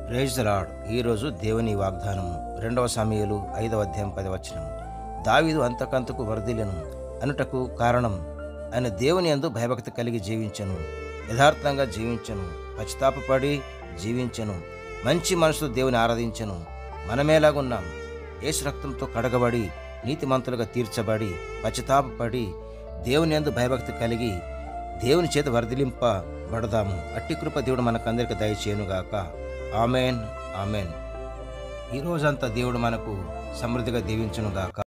praise the lord ఈరోజు దేవుని వాగ్దానము రెండవ సమయలు ఐదవ అధ్యాయం పది వచనం దావీదు అంతకంతకు వరదిలను అనుటకు కారణం ఆయన దేవుని యందు భయభక్తి కలిగి జీవించను యథార్థంగా జీవించను పశ్చాత్తాపపడి జీవించను మంచి మనసుతో దేవుని ఆరాధించను మనమేలాగున్నాం యేసు రక్తంతో కడగబడి నీతిమంతులుగా తీర్చబడి పశ్చాత్తాపపడి దేవుని యందు భయభక్తి కలిగి దేవుని చేత వర్ధిలింపబడదాము అట్టి కృప దేవుడు మనకందరికి దయచేయునుగాక ఆమెన్ ఆమెన్ ఈ రోజంతా దేవుడు మనకు సమృద్ధిగా దీవించునుగాక